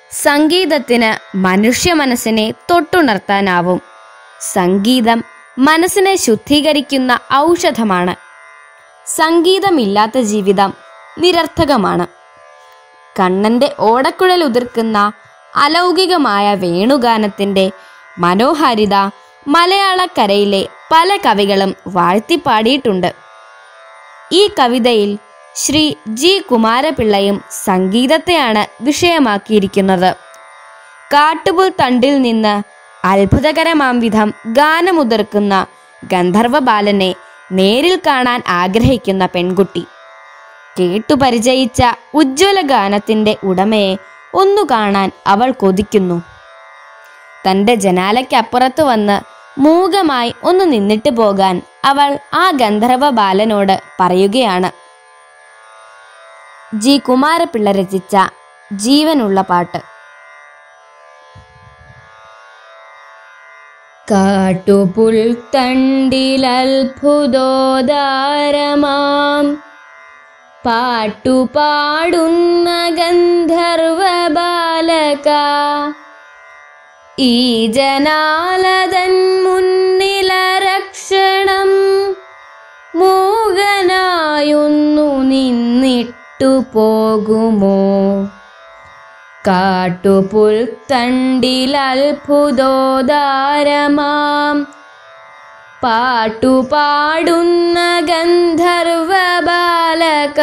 സംഗീതത്തിന് മനുഷ്യ മനസ്സിനെ തൊട്ടുണർത്താനാവും സംഗീതം മനസ്സിനെ ശുദ്ധീകരിക്കുന്ന ഔഷധമാണ് സംഗീതമില്ലാത്ത ജീവിതം നിരർത്ഥകമാണ് കണ്ണന്റെ ഓടക്കുഴൽ ഉതിർക്കുന്ന അലൗകികമായ വേണുഗാനത്തിന്റെ മനോഹാരിത മലയാളക്കരയിലെ പല കവികളും വാഴ്ത്തിപ്പാടിയിട്ടുണ്ട് ഈ കവിതയിൽ ശ്രീ ജി കുമാരപിള്ളയും സംഗീതത്തെയാണ് വിഷയമാക്കിയിരിക്കുന്നത് കാട്ടുപുൽ തണ്ടിൽ നിന്ന് അത്ഭുതകരമാം വിധം ഗാനമുതിർക്കുന്ന ഗന്ധർവ ബാലനെ നേരിൽ കാണാൻ ആഗ്രഹിക്കുന്ന പെൺകുട്ടി കേട്ടു പരിചയിച്ച ഉജ്ജ്വല ഗാനത്തിന്റെ ഉടമയെ ഒന്നു കാണാൻ അവൾ കൊതിക്കുന്നു തന്റെ ജനാലയ്ക്കപ്പുറത്ത് വന്ന് മൂകമായി ഒന്ന് നിന്നിട്ട് പോകാൻ അവൾ ആ ഗന്ധർവ ബാലനോട് പറയുകയാണ് ജി കുമാരപിള്ള രചിച്ച ജീവനുള്ള പാട്ട് കാട്ടുപുൽത്തണ്ടിലത്ഭുതോദാരമാം പാട്ടുപാടുന്ന ഗന്ധർവ ബാലക ഈ ജനാലതൻ മുന്നിലരക്ഷണം മൂകനായൊന്നു നിന്നിട്ടു പോകുമോ കാട്ടുപുൽത്തണ്ടിലത്ഭുതോദാരമാം പാട്ടുപാടുന്ന ഗന്ധർവ ബാലക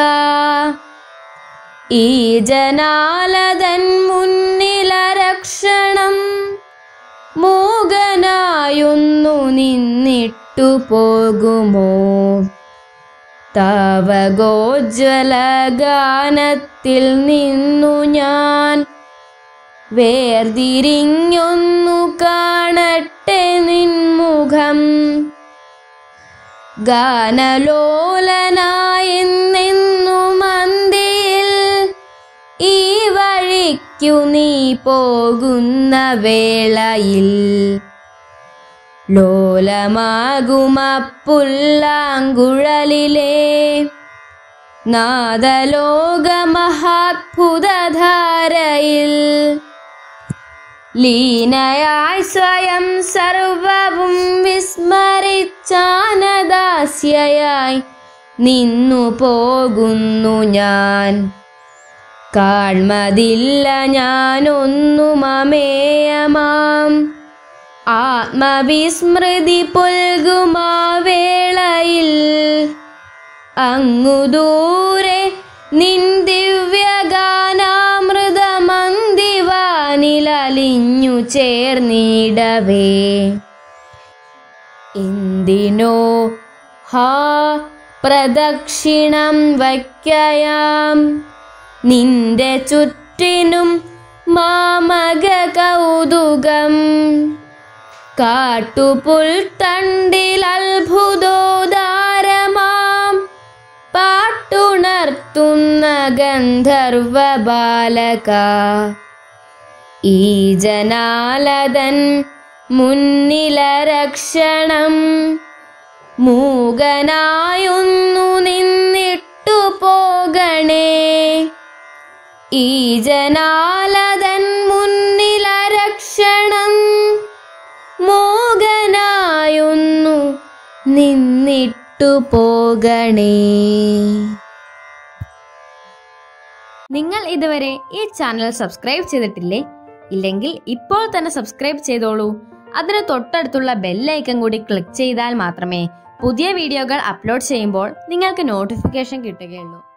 ഈ ജനാലതൻ മുന്നിലരക്ഷണം മൂകനായൊന്നു നിന്നിട്ടു പോകുമോ തവഗോജ്വല ഗാനത്തിൽ നിന്നു ഞാൻ വേർതിരിഞ്ഞൊന്നു കാണട്ടെ നിൻമുഖം ഗാനലോലനായെന്നെന്നു മന്തിയിൽ ഈ വഴിക്കു നീ പോകുന്ന വേളയിൽ ലോലമാകുമപ്പുല്ലാങ്കുഴലിലെ നാദലോക മഹാത്ഭുതധാരയിൽ ലീനയായി സ്വയം സർവവും വിസ്മരിച്ചാനദാസ്യയായി നിന്നു പോകുന്നു ഞാൻ കാൺമതില്ല ഞാനൊന്നും അമേയമാം ആത്മവിസ്മൃതി പുൽകുമാ വേളയിൽ അങ്ങു ദൂരെ നിൻ ദിവ്യഗാനാമൃതമന്തിവാനിലലിഞ്ഞു ചേർന്നിടവേ എന്തിനോ ഹാ പ്രദക്ഷിണം വയ്ക്കയാം നിന്റെ ചുറ്റിനും മാമക കൗതുകം കാട്ടുപുൽ തണ്ടിൽ അത്ഭുതോദാരമാം പാട്ടുണർത്തുന്ന ഗന്ധർവ ബാലക ഈ ജനാലതൻ മുന്നിലരക്ഷണം മൂകനായൊന്നു നിന്നിട്ടു പോകണേ ഈ ജനാലതൻ മുന്നിലരക്ഷണം മോകനായൊന്നു നിന്നിട്ടു പോകണേ നിങ്ങൾ ഇതുവരെ ഈ ചാനൽ സബ്സ്ക്രൈബ് ചെയ്തിട്ടില്ലേ ഇല്ലെങ്കിൽ ഇപ്പോൾ തന്നെ സബ്സ്ക്രൈബ് ചെയ്തോളൂ അതിന് തൊട്ടടുത്തുള്ള ബെല്ലൈക്കൺ കൂടി ക്ലിക്ക് ചെയ്താൽ മാത്രമേ പുതിയ വീഡിയോകൾ അപ്ലോഡ് ചെയ്യുമ്പോൾ നിങ്ങൾക്ക് നോട്ടിഫിക്കേഷൻ കിട്ടുകയുള്ളൂ